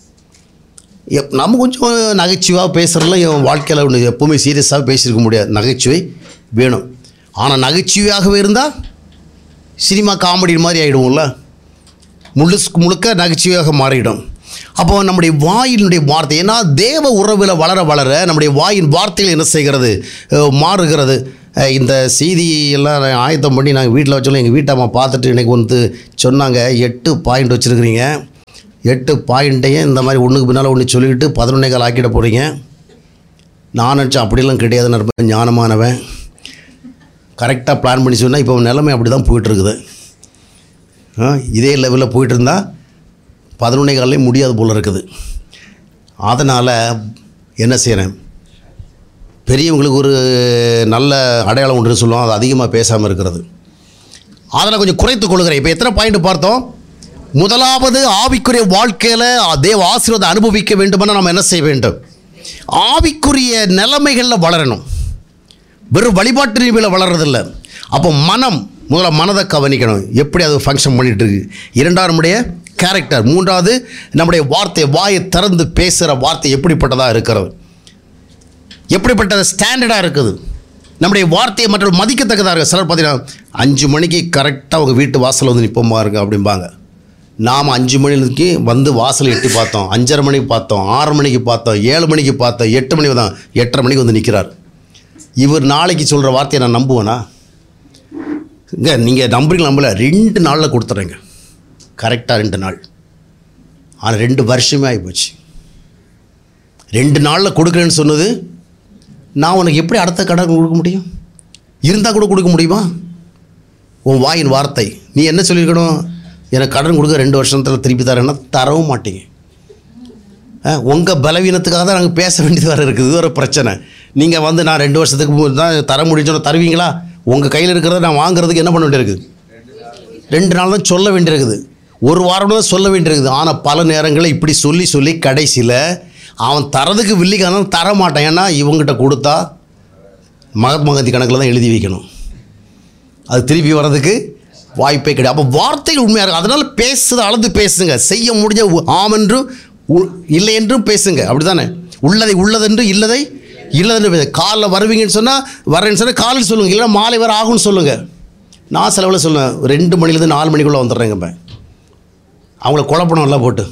எப் நம்ம கொஞ்சம் நகைச்சுவாக பேசுகிறதுல என் வாழ்க்கையில் ஒன்று எப்போவுமே சீரியஸாக பேசியிருக்க முடியாது நகைச்சுவை வேணும் ஆனால் நகைச்சுவையாகவே இருந்தால் சினிமா காமெடி மாதிரி ஆகிடுவோம்ல முழுசு முழுக்க நகைச்சுவையாக மாறிடும் அப்போ நம்முடைய வாயினுடைய வார்த்தை ஏன்னா தேவ உறவில் வளர வளர நம்முடைய வாயின் வார்த்தைகள் என்ன செய்கிறது அஹ், மாறுகிறது அஹ், இந்த செய்தி எல்லாம் நான் ஆயத்தம் பண்ணி நாங்கள் வீட்டில் வச்சோம் எங்கள் வீட்டம்மா பார்த்துட்டு எனக்கு வந்து சொன்னாங்க எட்டு பாயிண்ட் வச்சுருக்கிறீங்க எட்டு பாயிண்ட்டையும் இந்த மாதிரி ஒன்றுக்கு பின்னால் ஒன்று சொல்லிக்கிட்டு பதினொன்னே கால் ஆக்கிட போகிறீங்க நான் நினச்சேன் அப்படிலாம் கிடையாது நான் ரொம்ப ஞானமானவன் கரெக்டாக பிளான் பண்ணி சொன்னால் இப்போ நிலைமை அப்படி தான் போயிட்டுருக்குது ஆ, இதே லெவலில் போயிட்டு இருந்தால் பதினொன்னே காலையும் முடியாது போல் இருக்குது அதனால் என்ன செய்கிறேன் பெரியவங்களுக்கு ஒரு நல்ல அடையாளம் ஒன்று சொல்லுவோம் அது அதிகமாக பேசாமல் இருக்கிறது அதில் கொஞ்சம் குறைத்து கொள்கிறேன் இப்போ எத்தனை பாயிண்ட் பார்த்தோம் முதலாவது ஆவிக்குரிய வாழ்க்கையில் தேவ ஆசீர்வாதம் அனுபவிக்க வேண்டுமென நம்ம என்ன செய்ய வேண்டும் ஆவிக்குரிய நிலைமைகளில் வளரணும் வெறும் வழிபாட்டு ரீதியில் வளர்றதில்ல அப்போ மனம் முதல்ல மனதை கவனிக்கணும் எப்படி அது ஃபங்க்ஷன் பண்ணிட்டு இருக்கு இரண்டாவது நம்முடைய கேரக்டர் மூன்றாவது நம்முடைய வார்த்தை வாயை திறந்து பேசுகிற வார்த்தை எப்படிப்பட்டதாக இருக்கிறது எப்படிப்பட்ட ஸ்டாண்டர்டாக இருக்குது நம்முடைய வார்த்தையை மற்றவர்கள் மதிக்கத்தக்கதாக இருக்குது சிலர் பார்த்தீங்கன்னா அஞ்சு மணிக்கு கரெக்டாக உங்கள் வீட்டு வாசலில் வந்து நிற்போமா இருக்கு அப்படிம்பாங்க நாம் அஞ்சு மணிக்கு வந்து வாசல் எட்டி பார்த்தோம் அஞ்சரை மணிக்கு பார்த்தோம் ஆறு மணிக்கு பார்த்தோம் ஏழு மணிக்கு பார்த்தோம் எட்டு மணி தான் எட்டரை மணிக்கு வந்து நிற்கிறார் இவர் நாளைக்கு சொல்கிற வார்த்தையை நான் நம்புவேனா இங்கே நீங்கள் நம்புறீங்க நம்பல ரெண்டு நாளில் கொடுத்துட்றேங்க கரெக்டாக ரெண்டு நாள் ஆனால் ரெண்டு வருஷமே ஆகிப்போச்சு ரெண்டு நாளில் கொடுக்குறேன்னு சொன்னது நான் உனக்கு எப்படி அடுத்த கடன் கொடுக்க முடியும் இருந்தால் கூட கொடுக்க முடியுமா உன் வாயின் வார்த்தை நீ என்ன சொல்லியிருக்கணும் எனக்கு கடன் கொடுக்க ரெண்டு வருஷத்தில் திருப்பி தரேன்னா தரவும் மாட்டீங்க உங்கள் பலவீனத்துக்காக தான் நாங்கள் பேச வேண்டியது வர இருக்குது இது ஒரு பிரச்சனை நீங்கள் வந்து நான் ரெண்டு வருஷத்துக்கு மு- தான் தர முடிஞ்சோன்னு தருவீங்களா உங்கள் கையில் இருக்கிறத நான் வாங்குறதுக்கு என்ன பண்ண வேண்டியிருக்குது ரெண்டு நாள் தான் சொல்ல வேண்டியிருக்குது ஒரு வாரம் தான் சொல்ல வேண்டியிருக்குது ஆனால் பல நேரங்களில் இப்படி சொல்லி சொல்லி கடைசியில் அவன் தரதுக்கு வில்லிக்கான தர மாட்டான் ஏன்னா இவங்ககிட்ட கொடுத்தா மகாத்மா காந்தி கணக்கில் தான் எழுதி வைக்கணும் அது திருப்பி வர்றதுக்கு வாய்ப்பே கிடையாது அப்போ வார்த்தைகள் உண்மையாக இருக்கும் அதனால் பேசுறது அளந்து பேசுங்க செய்ய முடிஞ்ச உ- ஆம் என்றும் உ- இல்லை என்றும் பேசுங்க அப்படி தானே உள்ளதை உள்ளதென்று இல்லதை இல்லதென்று பேசு காலைல வருவீங்கன்னு சொன்னால் வரேன்னு சொன்னால் காலையில் சொல்லுங்கள் இல்லைன்னா மாலை வர ஆகும்னு சொல்லுங்கள் நான் செலவில் சொல்லுவேன் ரெண்டு மணிலேருந்து நாலு மணிக்குள்ளே வந்துடுறேங்க இப்போ அவங்கள குழப்பணும் எல்லாம் போட்டு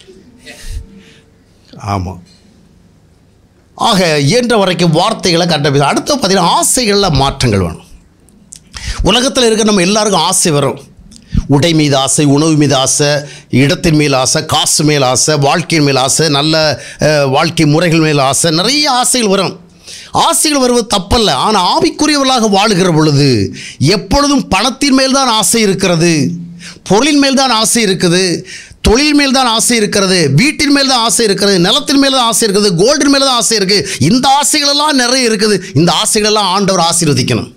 ஆமாம் ஆக இயன்ற வரைக்கும் வார்த்தைகளை கரெக்டாக பேச அடுத்து பார்த்தீங்கன்னா ஆசைகளில் மாற்றங்கள் வேணும் உலகத்தில் இருக்க நம்ம எல்லாருக்கும் ஆசை வரும் உடை மீது ஆசை உணவு மீது ஆசை இடத்தின் மேல் ஆசை காசு மேல் ஆசை வாழ்க்கையின் மேல் ஆசை நல்ல அஹ், வாழ்க்கை முறைகள் மேல் ஆசை நிறைய ஆசைகள் வரும் ஆசைகள் வருவது தப்பல்ல ஆனால் ஆவிக்குரியவர்களாக வாழுகிற பொழுது எப்பொழுதும் பணத்தின் மேல் தான் ஆசை இருக்கிறது பொருளின் மேல் தான் ஆசை இருக்குது தொழில் மேல் தான் ஆசை இருக்கிறது வீட்டின் மேல் தான் ஆசை இருக்கிறது நிலத்தின் மேல் தான் ஆசை இருக்குது கோல்டின் மேல் தான் ஆசை இருக்குது இந்த ஆசைகளெல்லாம் நிறைய இருக்குது இந்த ஆசைகளெல்லாம் ஆண்டவர் ஆசீர்வதிக்கணும்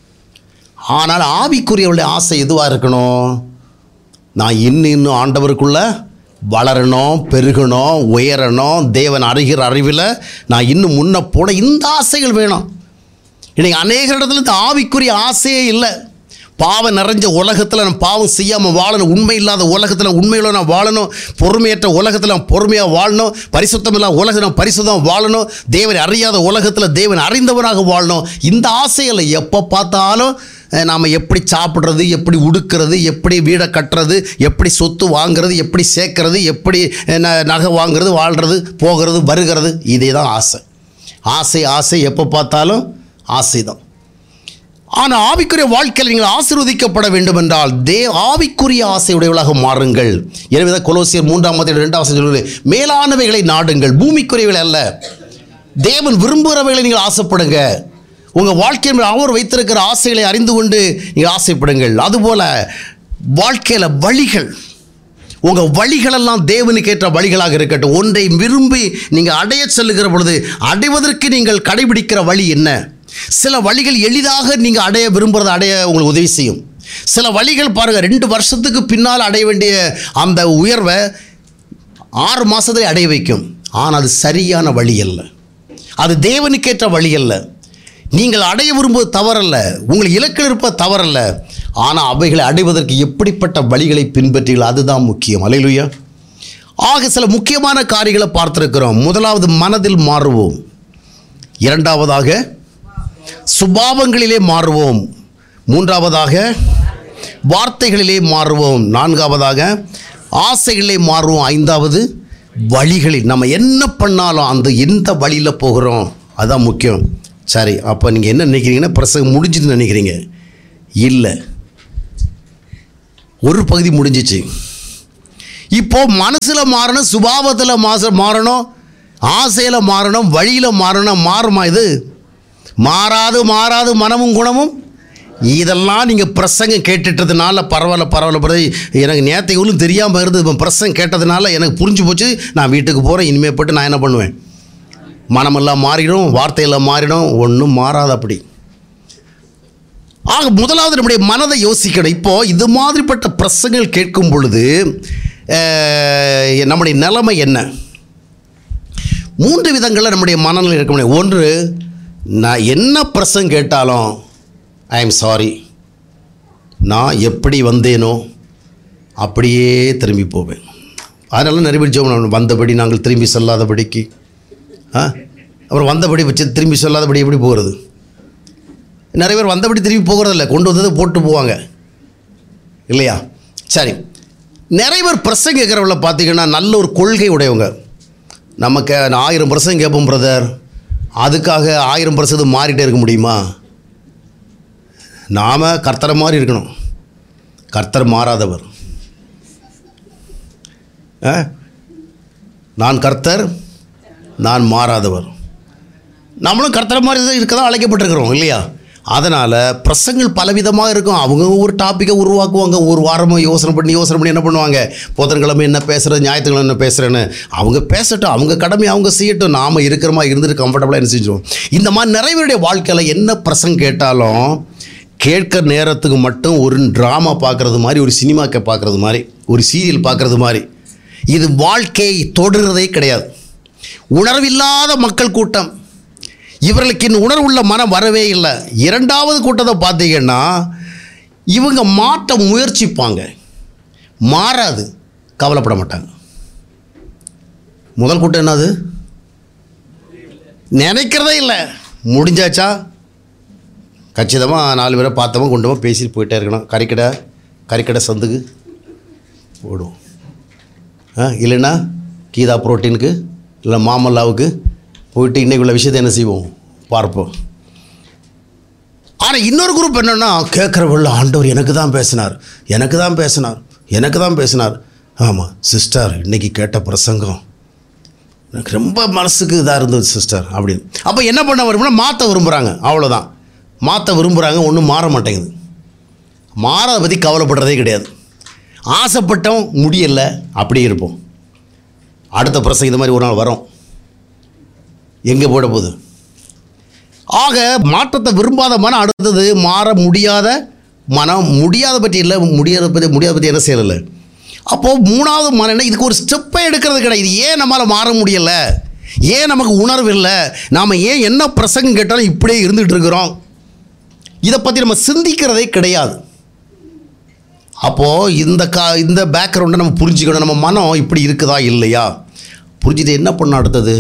ஆனால் ஆவிக்குரியவளுடைய ஆசை எதுவாக இருக்கணும் நான் இன்னும் இன்னும் ஆண்டவருக்குள்ள வளரணும் பெருகணும் உயரணும் தேவன் அறிகிற அறிவில் நான் இன்னும் முன்ன போன இந்த ஆசைகள் வேணும் இன்னைக்கு அநேக இடத்துல இந்த ஆவிக்குரிய ஆசையே இல்லை பாவம் நிறைஞ்ச உலகத்தில் நான் பாவம் செய்யாமல் வாழணும் உண்மை இல்லாத உலகத்தில் உண்மையில் நான் வாழணும் பொறுமையற்ற உலகத்தில் நான் பொறுமையாக வாழணும் பரிசுத்தம் இல்லாத உலகத்தில் நான் பரிசுத்தம் வாழணும் தேவனை அறியாத உலகத்தில் தேவன் அறிந்தவனாக வாழணும் இந்த ஆசைகளை எப்போ பார்த்தாலும் நாம் எப்படி சாப்பிட்றது எப்படி உடுக்கிறது எப்படி வீடை கட்டுறது எப்படி சொத்து வாங்குறது எப்படி சேர்க்கறது எப்படி அஹ், ந- நகை வாங்குறது வாழ்கிறது போகிறது வருகிறது இதே தான் ஆசை ஆசை ஆசை எப்போ பார்த்தாலும் ஆசை தான் ஆனால் ஆவிக்குரிய வாழ்க்கையில் நீங்கள் ஆசீர்வதிக்கப்பட வேண்டும் என்றால் தே ஆவிக்குரிய ஆசையுடையவளாக மாறுங்கள் எனவே தான் கொலோசியர் மூன்றாம் மத்திய ரெண்டாம் வசனம் சொல்லுது மேலானவைகளை நாடுங்கள் பூமிக்குரியவைகள் அல்ல தேவன் விரும்புகிறவைகளை நீங்கள் ஆசைப்படுங்க உங்கள் வாழ்க்கையில் மேல் அவர் வைத்திருக்கிற ஆசைகளை அறிந்து கொண்டு நீங்கள் ஆசைப்படுங்கள் அதுபோல் வாழ்க்கையில் வழிகள் உங்கள் வழிகளெல்லாம் தேவனுக்கு ஏற்ற வழிகளாக இருக்கட்டும் ஒன்றை விரும்பி நீங்கள் அடைய செல்லுகிற பொழுது அடைவதற்கு நீங்கள் கடைபிடிக்கிற வழி என்ன சில வழிகள் எளிதாக நீங்கள் அடைய விரும்புகிறத அடைய உங்களுக்கு உதவி செய்யும் சில வழிகள் பாருங்கள் ரெண்டு வருஷத்துக்கு பின்னால் அடைய வேண்டிய அந்த உயர்வை ஆறு மாதத்தில் அடைய வைக்கும் ஆனால் அது சரியான வழி அல்ல அது தேவனுக்கேற்ற வழி அல்ல நீங்கள் அடைய விரும்புவது தவறல்ல உங்கள் இலக்கில் இருப்பது தவறல்ல ஆனால் அவைகளை அடைவதற்கு எப்படிப்பட்ட வழிகளை பின்பற்றீர்கள் அதுதான் முக்கியம் அலையிலுயா ஆக சில முக்கியமான காரியங்களை பார்த்துருக்கிறோம் முதலாவது மனதில் மாறுவோம் இரண்டாவதாக சுபாவங்களிலே மாறுவோம் மூன்றாவதாக வார்த்தைகளிலே மாறுவோம் நான்காவதாக ஆசைகளிலே மாறுவோம் ஐந்தாவது வழிகளில் நம்ம என்ன பண்ணாலும் அந்த எந்த வழியில் போகிறோம் அதான் முக்கியம் சரி அப்போ நீங்கள் என்ன நினைக்கிறீங்கன்னா பிரசங்கம் முடிஞ்சுன்னு நினைக்கிறீங்க இல்லை ஒரு பகுதி முடிஞ்சிச்சு இப்போ மனசில் மாறணும் சுபாவத்தில் மாச மாறணும் ஆசையில் மாறணும் வழியில் மாறணும் மாறுமா இது மாறாது மாறாது மனமும் குணமும் இதெல்லாம் நீங்கள் பிரசங்கம் கேட்டுட்டதுனால பரவாயில்ல பரவாயில்ல பரவாயில்ல எனக்கு நேற்று ஒன்றும் தெரியாமல் இருந்தது இப்போ பிரசங்கம் கேட்டதுனால எனக்கு புரிஞ்சு போச்சு நான் வீட்டுக்கு போகிறேன் இனிமேல் போட்டு நான் என்ன பண்ணுவேன் மனமெல்லாம் மாறிடும் வார்த்தையெல்லாம் மாறிடும் ஒன்றும் மாறாது அப்படி ஆக முதலாவது நம்முடைய மனதை யோசிக்கணும் இப்போ இது மாதிரிப்பட்ட பிரசங்கள் கேட்கும் பொழுது அஹ், நம்முடைய நிலைமை என்ன மூன்று விதங்களில் நம்முடைய மனநிலை இருக்க முடியும் ஒன்று நான் என்ன பிரசங்க கேட்டாலும் ஐ எம் சாரி நான் எப்படி வந்தேனோ அப்படியே திரும்பி போவேன் அதனால நிறைய பேர் ஜெபம் பண்ணணும். வந்தபடி நாங்கள் திரும்பி செல்லாதபடிக்கு ஆ அப்புறம் வந்தபடி வச்சு திரும்பி சொல்லாதபடி எப்படி போகிறது நிறைய பேர் வந்தபடி திரும்பி போகிறதில்ல கொண்டு வந்ததை போட்டு போவாங்க இல்லையா சரி நிறைய பேர் பிரசங்க கேட்குறவங்கள பார்த்தீங்கன்னா நல்ல ஒரு கொள்கை உடையவங்க நமக்கு ஆயிரம் பிரசங்க கேட்போம் பிரதர் அதுக்காக ஆயிரம் பிரசது மாறிட்டே இருக்க முடியுமா நாம் கர்த்தரை மாதிரி இருக்கணும் கர்த்தர் மாறாதவர் ஆ? நான் கர்த்தர் நான் மாறாதவர் நம்மளும் கர்த்தரை மாதிரி தான் இருக்க தான் அழைக்கப்பட்டிருக்கிறோம் இல்லையா அதனால் பிரசங்கள் பலவிதமாக இருக்கும் அவங்க ஒரு டாப்பிக்கை உருவாக்குவாங்க ஒரு வாரமாக யோசனை பண்ணி யோசனை பண்ணி என்ன பண்ணுவாங்க புதன்கிழமை என்ன பேசுகிறது ஞாயிற்றுக்கிழமை என்ன பேசுகிறேன்னு அவங்க பேசட்டும் அவங்க கடமை அவங்க செய்யட்டும் நாம் இருக்கிற மாதிரி இருந்துட்டு கம்ஃபர்டபுளாக என்ன செஞ்சோம் இந்த மாதிரி நிறைய பேருடைய வாழ்க்கையில் என்ன பிரசங்க கேட்டாலும் கேட்குற நேரத்துக்கு மட்டும் ஒரு ட்ராமா பார்க்குறது மாதிரி ஒரு சினிமாக்கை பார்க்குறது மாதிரி ஒரு சீரியல் பார்க்குறது மாதிரி இது வாழ்க்கையை தொடுறதே கிடையாது உணர்வில்லாத மக்கள் கூட்டம் இவர்களுக்கு இன்னும் உணர்வுள்ள மனம் வரவே இல்லை இரண்டாவது கூட்டத்தை பார்த்தீங்கன்னா இவங்க மாற்ற முயற்சிப்பாங்க மாறாது கவலைப்பட மாட்டாங்க முதல் கூட்டம் என்னது நினைக்கிறதே இல்லை முடிஞ்சாச்சா கச்சிதமாக நாலு பேரை பார்த்தவங்க கொண்டு போய் பேசிட்டு போயிட்டே இருக்கணும் கறிக்கடை கறிக்கடை சந்துக்கு போடுவோம் ஆ இல்லைன்னா கீதா புரோட்டீனுக்கு இல்லை மாமல்லாவுக்கு போயிட்டு இன்னைக்கு உள்ள விஷயத்தை என்ன செய்வோம் பார்ப்போம் ஆனால் இன்னொரு குரூப் என்னென்னா கேட்குறவள்ள ஆண்டவர் எனக்கு தான் பேசினார் எனக்கு தான் பேசினார் எனக்கு தான் பேசினார் ஆமாம் சிஸ்டர் இன்னைக்கு கேட்ட பிரசங்கம் எனக்கு ரொம்ப மனசுக்கு இதாக இருந்தது சிஸ்டர் அப்படின்னு அப்போ என்ன பண்ண விரும்புனா மாற்ற விரும்புகிறாங்க அவ்வளோதான் மாற்ற விரும்புகிறாங்க ஒன்றும் மாற மாட்டேங்குது மாறதை பற்றி கவலைப்படுறதே கிடையாது ஆசைப்பட்டோம் முடியலை அப்படியே இருப்போம் அடுத்த பிரசங்கம் இந்த மாதிரி ஒரு நாள் வரும் எங்கே போட போகுது ஆக மாற்றத்தை விரும்பாத மனம் அடுத்தது மாற முடியாத மனம் முடியாத பற்றி இல்லை முடியாத பற்றி முடியாத பற்றி என்ன செய்யலை அப்போது மூணாவது மனம் என்ன இதுக்கு ஒரு ஸ்டெப்பை எடுக்கிறது கிடையாது இது ஏன் நம்மளால் மாற முடியலை ஏன் நமக்கு உணர்வு இல்லை நாம் ஏன் என்ன பிரசங்கம் கேட்டாலும் இப்படியே இருந்துகிட்டு இருக்கிறோம் இதை பற்றி நம்ம சிந்திக்கிறதே கிடையாது அப்போது இந்த கா இந்த பேக்ரவுண்டை நம்ம புரிஞ்சுக்கணும் நம்ம மனம் இப்படி இருக்குதா இல்லையா புரிஞ்சுட்டு என்ன பண்ண அடுத்தது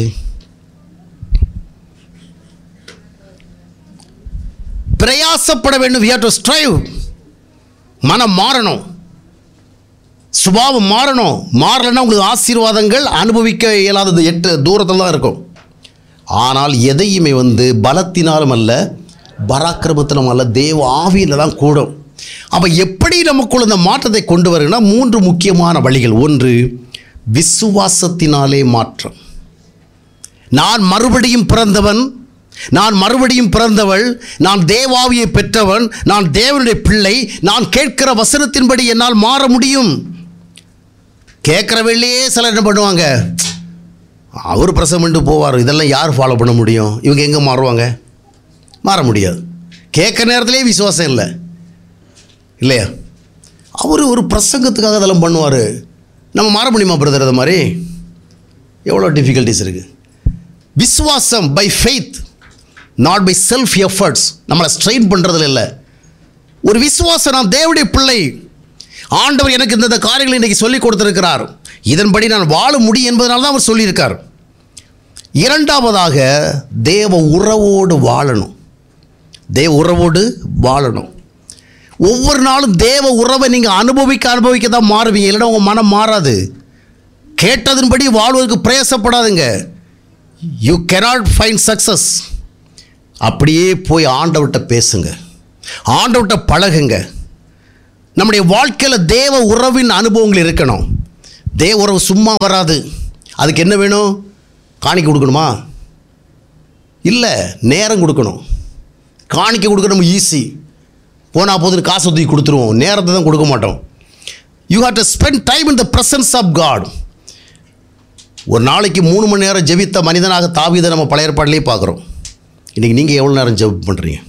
பிரயாசப்பட வேண்டும் we have to strive மனம் மாறணும் சுபாவம் மாறணும் மாறலைன்னா உங்களுக்கு ஆசீர்வாதங்கள் அனுபவிக்க இயலாதது எட்டு தூரத்தில் தான் இருக்கும் ஆனால் எதையுமே வந்து பலத்தினாலும் அல்ல பராக்கிரமத்திலும் அல்ல தேவ ஆவியில் தான் கூடும் அப்போ எப்படி நமக்குள்ள இந்த மாற்றத்தை கொண்டு வருங்கன்னா மூன்று முக்கியமான வழிகள் ஒன்று விசுவாசத்தினாலே மாற்றம் நான் மறுபடியும் பிறந்தவன் நான் மறுபடியும் பிறந்தவள் நான் தேவாவியை பெற்றவன் நான் தேவனுடைய பிள்ளை நான் கேட்கிற வசனத்தின்படி என்னால் மாற முடியும் கேட்குறவள்ளையே சிலர் என்ன பண்ணுவாங்க அவர் பிரசவம் பண்ணிட்டு போவார் இதெல்லாம் யார் ஃபாலோ பண்ண முடியும் இவங்க எங்கே மாறுவாங்க மாற முடியாது கேட்குற நேரத்திலே விசுவாசம் இல்லை இல்லையா அவர் ஒரு பிரசங்கத்துக்காக இதெல்லாம் பண்ணுவார் நம்ம மாற முடியுமா பிரதர் அது மாதிரி எவ்வளோ டிஃபிகல்ட்டிஸ் இருக்குது விசுவாசம் by faith not by self efforts நம்மளை ஸ்ட்ரெயின் பண்ணுறதுல இல்லை ஒரு விசுவாசம் நான் தேவனுடைய பிள்ளை ஆண்டவர் எனக்கு இந்த இந்த காரியங்களை இன்றைக்கி சொல்லி கொடுத்துருக்கிறார் இதன்படி நான் வாழ முடியும் என்பதனால தான் அவர் சொல்லியிருக்கார் இரண்டாவதாக தேவ உறவோடு வாழணும் தேவ உறவோடு வாழணும் ஒவ்வொரு நாளும் தேவ உறவை நீங்கள் அனுபவிக்க அனுபவிக்க தான் மாறுவீங்க இல்லைன்னா உங்கள் மனம் மாறாது கேட்டதன்படி வாழ்வதற்கு பிரயாசப்படாதுங்க யூ cannot ஃபைண்ட் சக்ஸஸ் அப்படியே போய் ஆண்டவர்கிட்ட பேசுங்க ஆண்டவர்கிட்ட பழகுங்க நம்முடைய வாழ்க்கையில் தேவ உறவின் அனுபவங்கள் இருக்கணும் தேவ உறவு சும்மா வராது அதுக்கு என்ன வேணும் காணிக்க கொடுக்கணுமா இல்லை நேரம் கொடுக்கணும் காணிக்க கொடுக்க நம்ம ஈஸி போனால் போதுன்னு காசு தூக்கி கொடுத்துருவோம் நேரத்தை தான் கொடுக்க மாட்டோம் you have to spend time in the presence of God ஒரு நாளைக்கு மூணு மணி நேரம் ஜெபித்த மனிதனாக தாவீதை நம்ம பழைய ஏற்பாட்டிலே பார்க்குறோம் இன்றைக்கி நீங்கள் எவ்வளோ நேரம் ஜெபம் பண்ணுறீங்க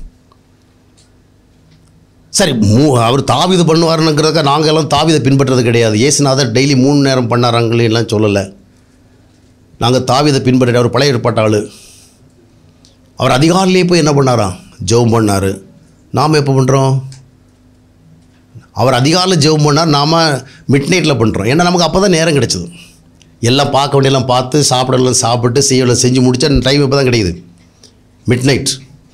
சரி மூ அவர் தாவிது பண்ணுவாருங்கிறதுக்காக நாங்கள் எல்லாம் தாவிதை பின்பற்றுறது கிடையாது ஏசுநாதர் டெய்லி மூணு நேரம் பண்ணாராங்களே எல்லாம் சொல்லலை நாங்கள் தாவிதை பின்பற்ற அவர் பழைய ஏற்பாட்டு ஆளு அவர் அதிகாலையிலே போய் என்ன பண்ணாராம் ஜெபம் பண்ணார் நாம் எப்போ பண்ணுறோம் அவர் அதிகாலையில் ஜெபம் பண்ணார் நாம் மிட் நைட்டில் பண்ணுறோம் ஏன்னா நமக்கு அப்போ தான் நேரம் கிடைச்சது எல்லாம் பார்க்க வேண்டியெல்லாம் பார்த்து சாப்பிடலாம் சாப்பிட்டு செய்யலாம் செஞ்சு முடிச்சா டைம் இப்போ தான் கிடைக்குது மிட் நைட்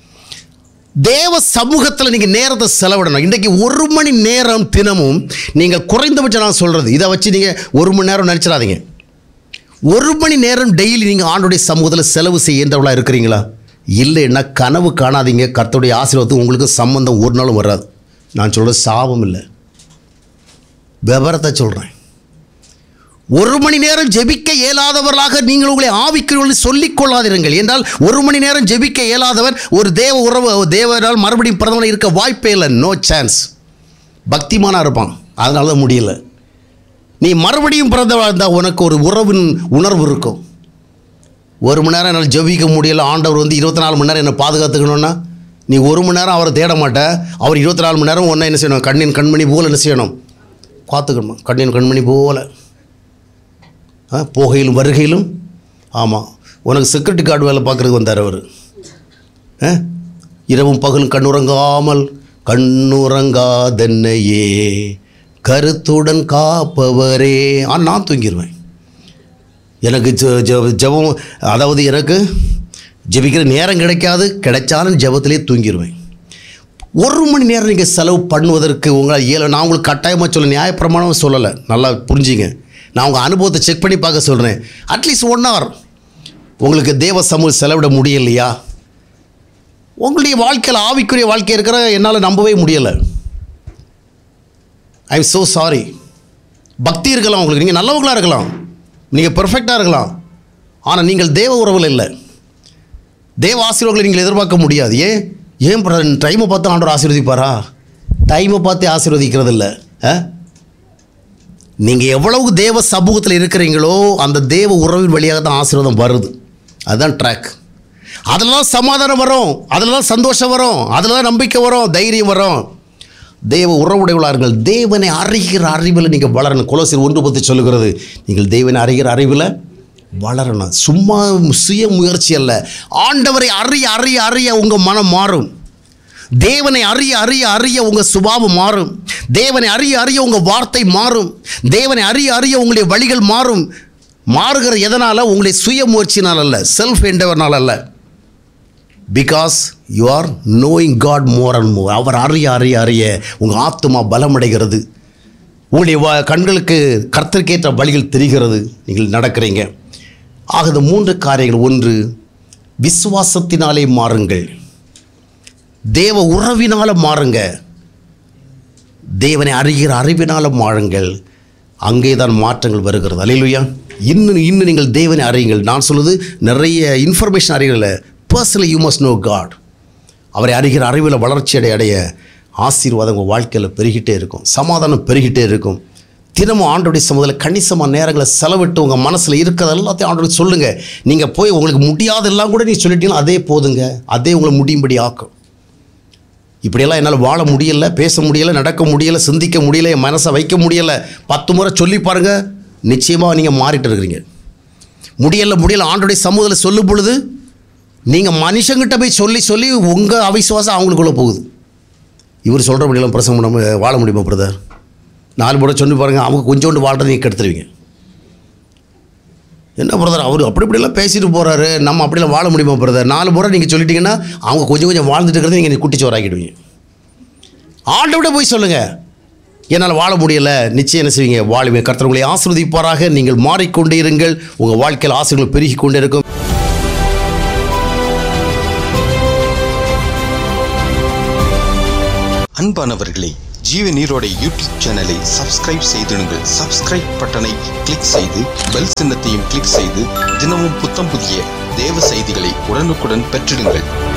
தேவ சமூகத்தில் நீங்கள் நேரத்தை செலவிடணும் இன்றைக்கி ஒரு மணி நேரம் தினமும் நீங்கள் குறைந்தபட்சம் நான் சொல்கிறது இதை வச்சு நீங்கள் ஒரு மணி நேரம் நினச்சிடாதீங்க ஒரு மணி நேரம் டெய்லி நீங்கள் ஆண்டுடைய சமூகத்தில் செலவு செய்கின்றவளாக இருக்கிறீங்களா இல்லைன்னா கனவு காணாதீங்க கர்த்தருடைய ஆசீர்வாதத்துக்கு உங்களுக்கு சம்பந்தம் ஒரு நாளும் வராது நான் சொல்கிறது சாபம் இல்லை விவரத்தை சொல்கிறேன் ஒரு மணி நேரம் ஜெபிக்க இயலாதவர்களாக நீங்கள் உங்களை ஆவிக்கிறவர்கள் சொல்லிக் கொள்ளாதிருங்கள் என்றால் ஒரு மணி நேரம் ஜெபிக்க இயலாதவர் ஒரு தேவ உறவு தேவரால் மறுபடியும் பிரதமர் இருக்க வாய்ப்பே இல்லை நோ சான்ஸ் பக்திமானா இருப்பான் அதனால தான் முடியல நீ மறுபடியும் பிறந்தவா இருந்தால் உனக்கு ஒரு உறவின் உணர்வு இருக்கும் ஒரு மணி நேரம் என்னால் ஜெபிக்க முடியல ஆண்டவர் வந்து இருபத்தி நாலு மணி நேரம் என்னை பாதுகாத்துக்கணும்னா நீ ஒரு மணி நேரம் அவரை தேட மாட்ட அவர் இருபத்தி நாலு மணி நேரம் ஒன்றா என்ன செய்யணும் கண்ணின் கண்மணி போல் என்ன செய்யணும் காத்துக்கணும் கண்ணின் கண்மணி போல ஆ, போகையிலும் வருகையிலும் ஆமாம் உனக்கு செக்யூரிட்டி கார்டு வேலை பார்க்குறதுக்கு வந்தார் அவர் ஆ? இரவும் பகலும் கண்ணுறங்காமல் கண்ணுறங்காதென்னையே கருத்துடன் காப்பவரே ஆ நான் தூங்கிடுவேன் எனக்கு ஜெ- ஜெ- ஜெபம் அதாவது எனக்கு ஜெபிக்கிற நேரம் கிடைக்காது கிடைச்சாலும் ஜெபத்திலே தூங்கிடுவேன் ஒரு மணி நேரம் நீங்கள் செலவு பண்ணுவதற்கு உங்களால் இயல நான் உங்களுக்கு கட்டாயமாக சொல்ல நியாயப்பிரமாணம் சொல்லலை நல்லா புரிஞ்சுங்க நான் உங்கள் அனுபவத்தை செக் பண்ணி பார்க்க சொல்கிறேன் அட்லீஸ்ட் ஒன் ஹவர் உங்களுக்கு தேவ சமூகம் செலவிட முடியலையா உங்களுடைய வாழ்க்கையில் ஆவிக்குரிய வாழ்க்கை இருக்கிற என்னால் நம்பவே முடியலை ஐ எம் ஸோ சாரி பக்தி இருக்கலாம் உங்களுக்கு நீங்கள் நல்லவங்களாக இருக்கலாம் நீங்கள் பெர்ஃபெக்டாக இருக்கலாம் ஆனால் நீங்கள் தேவ உறவில் இல்லை தேவ ஆசீர்வாதங்களை நீங்கள் எதிர்பார்க்க முடியாது ஏன் ஏன் டைமை பார்த்து ஆண்டவர் ஆசீர்வதிப்பாரா டைமை பார்த்து ஆசீர்வதிக்கிறது இல்லை நீங்கள் எவ்வளவு தேவ சமூகத்தில் இருக்கிறீங்களோ அந்த தேவ உறவின் வழியாக தான் ஆசீர்வாதம் வருது அதுதான் ட்ராக் அதில் தான் சமாதானம் வரும் அதில் தான் சந்தோஷம் வரும் அதில் தான் நம்பிக்கை வரும் தைரியம் வரும் தேவ உறவுடையவளார்கள் தேவனை அறிகிற அறிவில் நீங்கள் வளரணும் குலசில் ஒன்று பற்றி சொல்லுகிறது நீங்கள் தேவனை அறிகிற அறிவில் வளரணும் சும்மா சுய முயற்சி அல்ல ஆண்டவரை அறிய அறிய அறிய உங்கள் மனம் மாறும் தேவனை அறிய அறிய அறிய உங்கள் சுபாவம் மாறும் தேவனை அறிய அறிய உங்கள் வார்த்தை மாறும் தேவனை அறிய அறிய உங்களுடைய வழிகள் மாறும் மாறுகிற எதனால் உங்களுடைய சுய முயற்சினால் அல்ல செல்ஃப் எண்டவர்னால் அல்ல because you are knowing God more and more அவர் அறிய அறிய அறிய உங்கள் ஆத்துமா பலமடைகிறது உங்களுடைய வ கண்களுக்கு கர்த்தருக்கேற்ற வழிகள் தெரிகிறது நீங்கள் நடக்கிறீங்க ஆக இந்த மூன்று காரியங்கள் ஒன்று விசுவாசத்தினாலே மாறுங்கள் தேவ உறவினால் மாறுங்க தேவனை அறிகிற அறிவினால் மாறுங்கள் அங்கே தான் மாற்றங்கள் வருகிறது அல்லையா இன்னும் இன்னும் நீங்கள் தேவனை அறியுங்கள் நான் சொல்லுது நிறைய இன்ஃபர்மேஷன் அறியல personally you must know God அவரை அறிகிற அறிவில் வளர்ச்சி அடைய அடைய ஆசீர்வாதம் உங்கள் வாழ்க்கையில் பெருகிட்டே இருக்கும் சமாதானம் பெருகிட்டே இருக்கும் தினமும் ஆண்டோடைய சமூகத்தில் கணிசமாக நேரங்களை செலவிட்டு உங்கள் மனசில் இருக்கிறது எல்லாத்தையும் ஆண்டோட சொல்லுங்கள் நீங்கள் போய் உங்களுக்கு முடியாதெல்லாம் கூட நீ சொல்லிட்டீங்கன்னா அதே போதுங்க அதே உங்களை முடியும்படி ஆக்கும் இப்படியெல்லாம் என்னால் வாழ முடியல பேச முடியல நடக்க முடியல சிந்திக்க முடியல என் மனசை வைக்க முடியல பத்து முறை சொல்லி பாருங்க நிச்சயமாக நீங்கள் மாறிட்டு இருக்கிறீங்க முடியல முடியல ஆண்டுடைய சமூகத்தில் சொல்லும் பொழுது நீங்கள் மனுஷங்கிட்ட போய் சொல்லி சொல்லி உங்கள் அவிசுவாசம் அவங்களுக்குள்ளே போகுது இவர் சொல்கிற முடியலாம் பிரசங்கம் பண்ணாமல் வாழ முடியுமா பிரதர் நாலு முறை சொல்லி பாருங்க அவங்க கொஞ்சோண்டு வாழ்றதை நீங்கள் கெடுத்துருவீங்க என்ன பிரதர் அவர் அப்படி இப்படிலாம் பேசிட்டு போகிறாரு நம்ம அப்படிலாம் வாழ முடியுமா பிரதர் நாலு முறை நீங்கள் சொல்லிட்டீங்கன்னா அவங்க கொஞ்சம் கொஞ்சம் வாழ்ந்துட்டு இருக்கிறத நீங்கள் குட்டிச்சோறாக்கிடுவீங்க ஆண்டவிட போய் சொல்லுங்கள் என்னால் வாழ முடியல நிச்சயம் என்ன செய்வீங்க வாழுமே கர்த்தர் உங்களை ஆசீர்வதிப்பாராக நீங்கள் மாறிக்கொண்டே இருங்கள் உங்கள் வாழ்க்கையில் ஆசைகள் பெருகி கொண்டே இருக்கும் அன்பானவர்களே ஜீவ நீரோட யூடியூப் சேனலை சப்ஸ்கிரைப் செய்திடுங்கள் சப்ஸ்கிரைப் பட்டனை கிளிக் செய்து பெல் சின்னத்தையும் கிளிக் செய்து தினமும் புத்தம் புதிய தேவ செய்திகளை உடனுக்குடன் பெற்றிடுங்கள்